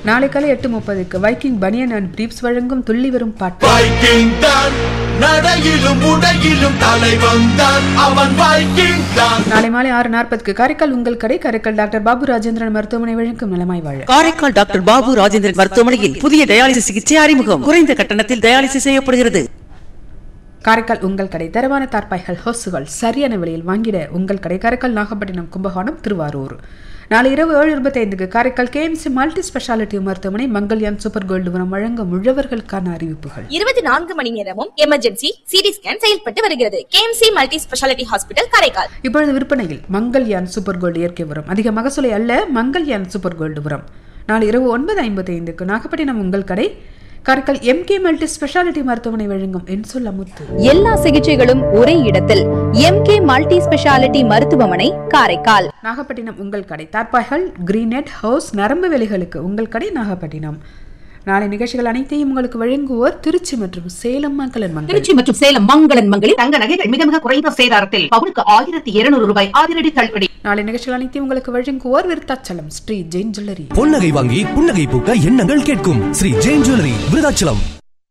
நாளை காலை எட்டு முப்பதுக்கு வைக்கிங் பனியன் அண்ட் பிரீப்ஸ் வழங்கும் துள்ளி வரும் பாட்டு வைக்கிங் தான் நடையிலும் உடையிலும் தலைவன் தான் அவன் வைக்கிங் தான் நாளை மாலை ஆறு நாற்பதுக்கு காரைக்கால் உங்கள் கடை காரைக்கால் டாக்டர் பாபு ராஜேந்திரன் மருத்துவமனை வழங்கும் நலமாய் வாழ காரைக்கால் டாக்டர் பாபு ராஜேந்திரன் மருத்துவமனையில் புதிய டயாலிசிஸ் சிகிச்சை அறிமுகம் குறைந்த கட்டணத்தில் டயாலிசிஸ் செய்யப்படுகிறது காரைக்கால் உங்கள் கடை தரமான தார்பாய்கள் ஹோஸுகள் சரியான விலையில் வாங்கிட உங்கள் கடை காரைக்கால் நாகப்பட்டினம் கும்பகோணம் திருவாரூர் நாளை இரவு ஏழு இருபத்தைந்துக்கு காரைக்கால் கேஎம்சி மல்டி ஸ்பெஷாலிட்டி மருத்துவமனை மங்கல்யான் சூப்பர் கோல்டு உரம் வழங்கும் உழவர்களுக்கான அறிவிப்புகள் இருபத்தி நான்கு மணி நேரமும் எமர்ஜென்சி சிடி ஸ்கேன் செயல்பட்டு வருகிறது KMC multi speciality hospital Karaikal இப்பொழுது விற்பனையில் மங்கல்யான் சூப்பர் கோல்டு இயற்கை உரம் அதிக மகசூலை அல்ல மங்கல்யான் சூப்பர் கோல்டு உரம் நாளை இரவு ஒன்பது ஐம்பத்தி ஐந்துக்கு நாகப்பட்டினம் உங்கள் கடை காரைக்கால் எம்கே மல்டி ஸ்பெஷாலிட்டி மருத்துவமனை வழங்கும் என்சொல் அமுத்து எல்லா சிகிச்சைகளும் ஒரே இடத்தில் எம்கே மல்டி ஸ்பெஷாலிட்டி மருத்துவமனை காரைக்கால் நாகப்பட்டினம் உங்கள் கடை தார்பாய்கள் கிரீனெட் ஹவுஸ் நரம்பு வேலைகளுக்கு உங்கள் கடை நாகப்பட்டினம் நாளை நிகழ்ச்சிகள் அனைத்தையும் உங்களுக்கு வழங்குவோர் திருச்சி மற்றும் சேலம் மக்களன் மங்கள் திருச்சி மற்றும் சேலம் மங்களன் மங்களில் தங்க நகைகள் மிக மிக குறைந்த சேதாரத்தில் பவுனுக்கு ஆயிரத்தி இருநூறு ரூபாய் அதிரடி தள்ளுபடி நாளை நிகழ்ச்சிகள் அனைத்தையும் உங்களுக்கு வழங்குவோர் விருத்தாச்சலம் ஸ்ரீ ஜெயின் ஜுவல்லரி பொன்னகை வாங்கி புன்னகை பூக்க எண்ணங்கள் கேட்கும் ஸ்ரீ ஜெயின் ஜுவல்லரி விருதாச்சலம்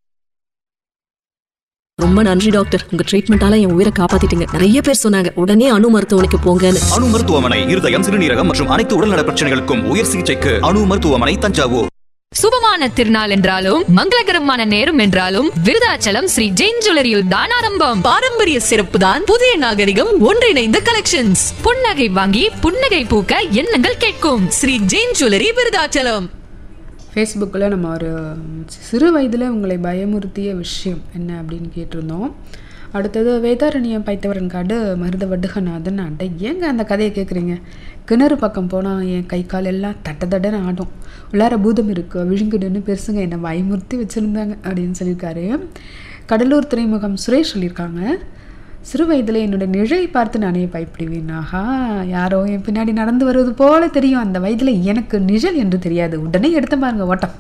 ரொம்ப நன்றி டாக்டர் உங்க ட்ரீட்மெண்டால என் உயிரை காப்பாத்திட்டீங்க நிறைய பேர் சொன்னாங்க உடனே அணு மருத்துவமனைக்கு போங்கன்னு அணு மருத்துவமனை இருதயம் சிறுநீரகம் மற்றும் அனைத்து உடல்நல பிரச்சனைகளுக்கும் உயர் சிகிச்சைக்கு அணு மருத்துவமனை தஞ்சாவூர் சுபமான திருநாள் என்றாலும் மங்களகரமான நேரம் என்றாலும் விருதாச்சலம் ஸ்ரீ ஜெயின் ஜுவல்லரியில் தான் ஆரம்பம் பாரம்பரிய சிறப்பு தான் புதிய நாகரிகம் ஒன்றிணைந்த கலெக்ஷன்ஸ் புன்னகை வாங்கி புன்னகை பூக்க எண்ணங்கள் கேட்கும் ஸ்ரீ ஜெயின் ஜுவல்லரி விருதாச்சலம் ஃபேஸ்புக்கில் நம்ம ஒரு சிறு வயதில் உங்களை பயமுறுத்திய விஷயம் என்ன அப்படின்னு கேட்டிருந்தோம் அடுத்தது வேதாரண்யம் பைத்தவரன் காடு மருத வடுகநாதன் அண்டை ஏங்க அந்த கதையை கேட்குறீங்க கிணறு பக்கம் போனால் என் கை கால் எல்லாம் தட்ட தட்டன்னு ஆடும் உள்ளார பூதம் இருக்கு விழுங்குடுன்னு பெருசுங்க என்னை பயமுறுத்தி வச்சுருந்தாங்க அப்படின்னு சொல்லியிருக்காரு கடலூர் துறைமுகம் சுரேஷ் சொல்லியிருக்காங்க சிறு வயதில் என்னோட நிழலை பார்த்து நானே பயப்படுவேன் ஆஹா யாரோ என் பின்னாடி நடந்து வருவது போல தெரியும் அந்த வயதில் எனக்கு நிழல் என்று தெரியாது உடனே எடுத்த பாருங்க ஓட்டம்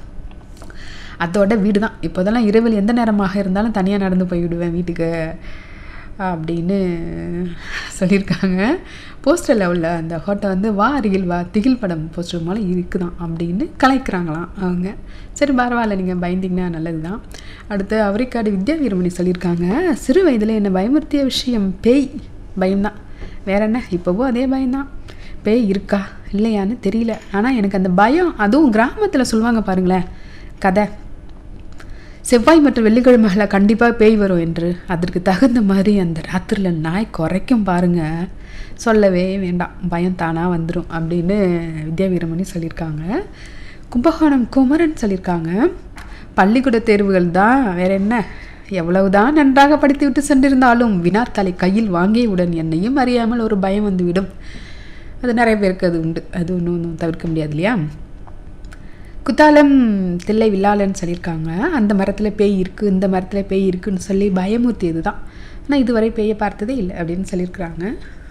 அதோட வீடு தான் இப்போதெல்லாம் இரவில் எந்த நேரமாக இருந்தாலும் தனியாக நடந்து போய்விடுவேன் வீட்டுக்கு அப்படின்னு சொல்லியிருக்காங்க போஸ்டரில் உள்ள அந்த ஹோட்டை வந்து வா அருகில் வா திகில் படம் போஸ்டர் மேலே இருக்குதான் அப்படின்னு கலைக்கிறாங்களாம் அவங்க சரி பரவாயில்ல நீங்கள் பயந்தீங்கன்னா நல்லது தான் அடுத்து அவரைக்காடு வித்யா வீரமணி சொல்லியிருக்காங்க சிறு வயதில் என்னை பயமுறுத்திய விஷயம் பேய் பயம்தான் வேற என்ன இப்போவும் அதே பயம்தான் பேய் இருக்கா இல்லையான்னு தெரியல ஆனால் எனக்கு அந்த பயம் அதுவும் கிராமத்தில் சொல்லுவாங்க பாருங்களேன் கதை செவ்வாய் மற்றும் வெள்ளிக்கிழமைகளில் கண்டிப்பாக பேய் வரும் என்று அதற்கு தகுந்த மாதிரி அந்த ராத்திரியில் நாய் குறைக்கும் பாருங்க சொல்லவே வேண்டாம் பயம் தானாக வந்துடும் அப்படின்னு வித்யா வீரமணி சொல்லியிருக்காங்க கும்பகோணம் குமரன் சொல்லியிருக்காங்க பள்ளிக்கூட தேர்வுகள் தான் வேற என்ன எவ்வளவுதான் நன்றாக படித்து விட்டு சென்றிருந்தாலும் வினாத்தாளை கையில் வாங்கியவுடன் என்னையும் அறியாமல் ஒரு பயம் வந்துவிடும் அது நிறைய பேருக்கு அது உண்டு அது ஒன்றும் ஒன்றும் தவிர்க்க முடியாது இல்லையா குத்தாலம் தில்லை வில்லாலன்னு சொல்லியிருக்காங்க அந்த மரத்தில் பேய் இருக்குது இந்த மரத்தில் பேய் இருக்குன்னு சொல்லி பயமுறுத்தியது தான் ஆனால் இதுவரை பேயை பார்த்ததே இல்லை அப்படின்னு சொல்லியிருக்கிறாங்க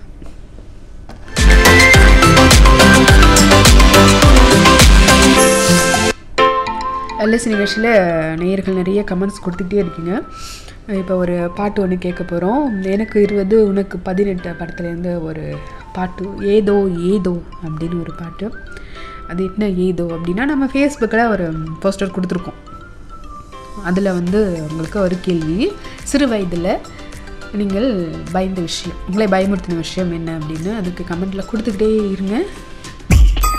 எல்எஸ்சி நிகழ்ச்சியில் நேயர்கள் நிறைய கமெண்ட்ஸ் கொடுத்துக்கிட்டே இருக்கீங்க இப்போ ஒரு பாட்டு ஒன்று கேட்க போகிறோம் எனக்கு இருபது உனக்கு பதினெட்டு படத்துலேருந்து ஒரு பாட்டு ஏதோ ஏதோ அப்படின்னு ஒரு பாட்டு அது என்ன ஏதோ அப்படின்னா நம்ம ஃபேஸ்புக்கில் ஒரு போஸ்டர் கொடுத்துருக்கோம் அதில் வந்து உங்களுக்கு ஒரு கேள்வி சிறு வயதில் நீங்கள் பயந்த விஷயம் உங்களை பயமுறுத்தின விஷயம் என்ன அப்படின்னு அதுக்கு கமெண்ட்டில் கொடுத்துக்கிட்டே இருங்க